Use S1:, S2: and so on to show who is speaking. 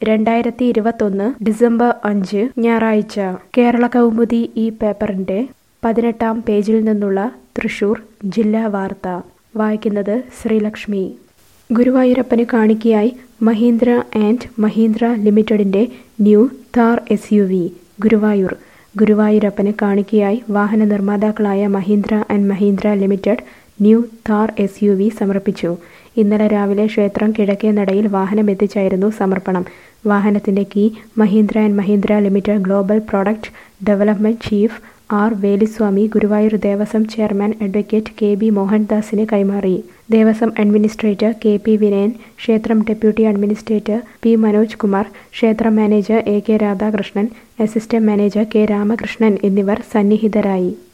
S1: രണ്ടായിരത്തി ഇരുപത്തൊന്ന് ഡിസംബർ അഞ്ച് ഞായറാഴ്ച കേരള കൗമുദി ഈ പേപ്പറിന്റെ പതിനെട്ടാം പേജിൽ നിന്നുള്ള തൃശൂർ ജില്ലാ വാർത്ത വായിക്കുന്നത് ശ്രീലക്ഷ്മി ഗുരുവായൂരപ്പന് കാണിക്കയായി മഹീന്ദ്ര ആൻഡ് മഹീന്ദ്ര ലിമിറ്റഡിന്റെ new Thar S U V Guruvayur ഗുരുവായൂരപ്പന് കാണിക്കയായി വാഹന നിർമ്മാതാക്കളായ Mahindra and Mahindra limited new Thar S U V സമർപ്പിച്ചു ഇന്നലെ രാവിലെ ക്ഷേത്രം കിഴക്കേ നടയിൽ വാഹനം എത്തിച്ചായിരുന്നു സമർപ്പണം വാഹനത്തിന്റെ key Mahindra and Mahindra limited global product development chief R Veluswamy Guruvayur Devaswom chairman advocate K B മോഹൻദാസിന് കൈമാറി Devaswom administrator K P Vinayan ക്ഷേത്രം deputy administrator P Manoj Kumar ക്ഷേത്രം manager A K Radhakrishnan assistant manager K Ramakrishnan എന്നിവർ സന്നിഹിതരായി